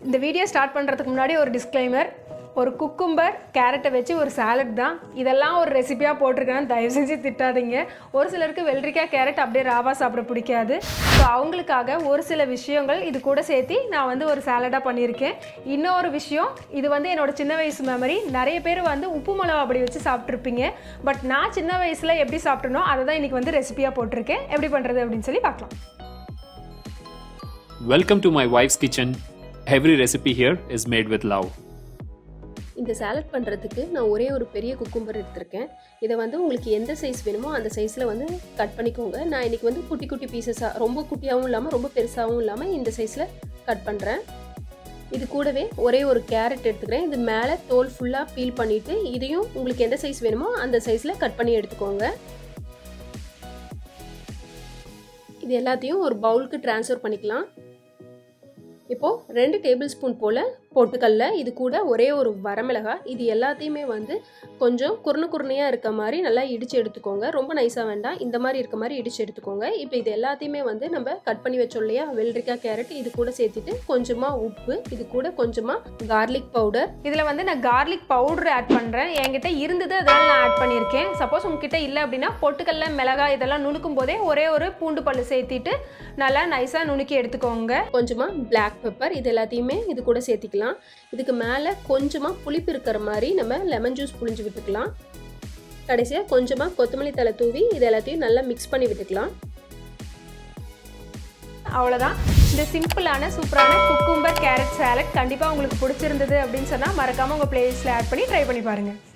இந்த video start பண்ணுறதுக்கு முன்னாடி ஒரு டிஸ்க்ளைமர் ஒரு குக்கும்பர் கேரட்டை வச்சு ஒரு சாலட் தான் இதெல்லாம் ஒரு ரெசிபியாக போட்டிருக்கேன் தயவு செஞ்சு திட்டாதீங்க ஒரு சிலருக்கு வெள்ளரிக்காய் கேரட் அப்படியே ராவா சாப்பிட பிடிக்காது ஸோ அவங்களுக்காக ஒரு சில விஷயங்கள் இது கூட சேர்த்து நான் வந்து ஒரு சாலடாக பண்ணியிருக்கேன் இன்னொரு விஷயம் இது வந்து என்னோட சின்ன வயசு மெமரி நிறைய பேர் வந்து உப்பு மிளகா அப்படி வச்சு சாப்பிட்ருப்பீங்க பட் நான் சின்ன வயசில் எப்படி சாப்பிட்டனோ அதை தான் இன்றைக்கி வந்து ரெசிபியாக போட்டிருக்கேன் எப்படி பண்ணுறது அப்படின்னு சொல்லி பார்க்கலாம் Welcome to my wife's kitchen. Every recipe here is made with love. இந்த சாலட் பண்ணுறதுக்கு நான் ஒரே ஒரு பெரிய குக்கும்பர் எடுத்திருக்கேன் இதை வந்து உங்களுக்கு எந்த சைஸ் வேணுமோ அந்த சைஸில் வந்து கட் பண்ணிக்கோங்க நான் இன்றைக்கி வந்து குட்டி குட்டி பீசஸாக ரொம்ப குட்டியாகவும் இல்லாமல் ரொம்ப பெருசாகவும் இல்லாமல் இந்த சைஸில் கட் பண்ணுறேன் இது கூடவே ஒரே ஒரு கேரட் எடுத்துக்கிறேன் இது மேலே தோல் ஃபுல்லாக பீல் பண்ணிவிட்டு இதையும் உங்களுக்கு எந்த சைஸ் வேணுமோ அந்த சைஸில் கட் பண்ணி எடுத்துக்கோங்க இது எல்லாத்தையும் ஒரு பவுலுக்கு ட்ரான்ஸ்ஃபர் பண்ணிக்கலாம் இப்போது ரெண்டு டேபிள் ஸ்பூன் போல் பொட்டுக்கல்ல இது கூட ஒரே ஒரு வரமிளகாய் இது எல்லாத்தையுமே வந்து கொஞ்சம் குறுனு குறுனையாக இருக்க மாதிரி நல்லா இடித்து எடுத்துக்கோங்க ரொம்ப நைஸாக வேண்டாம் இந்த மாதிரி இருக்க மாதிரி இடித்து எடுத்துக்கோங்க இப்போ இது எல்லாத்தையுமே வந்து நம்ம கட் பண்ணி வச்சோம் இல்லையா வெள்ளரிக்காய் கேரட் இது கூட சேர்த்துட்டு கொஞ்சமாக உப்பு இது கூட கொஞ்சமாக கார்லிக் பவுடர் இதில் வந்து நான் கார்லிக் பவுடர் ஆட் பண்ணுறேன் என்கிட்ட இருந்தது அதனால் நான் ஆட் பண்ணியிருக்கேன் சப்போஸ் உங்ககிட்ட இல்லை அப்படின்னா பொட்டுக்கல்ல மிளகாய் இதெல்லாம் நுணுக்கும் போதே ஒரே ஒரு பூண்டு பல்லு சேர்த்திட்டு நல்லா நைஸாக நுணுக்கி எடுத்துக்கோங்க கொஞ்சமாக பிளாக் பெப்பர் இது எல்லாத்தையுமே இது கூட சேர்த்திக்கலாம் இதுக்கு மேலே கொஞ்சமாக புளிப்பு இருக்கிற மாதிரி நம்ம லெமன் ஜூஸ் புளிஞ்சு விட்டுக்கலாம் கடைசியாக கொஞ்சமாக கொத்தமல்லி தலை தூவி இது எல்லாத்தையும் நல்லா மிக்ஸ் பண்ணி விட்டுக்கலாம் அவ்வளோதான் இந்த சிம்பிளான சூப்பரான குக்கும்பர் கேரட் சாலட் கண்டிப்பாக உங்களுக்கு பிடிச்சிருந்தது அப்படின்னு சொன்னால் மறக்காமல் உங்கள் பிளேலிஸ்ட்டில் ஆட் பண்ணி ட்ரை பண்ணி பாருங்கள்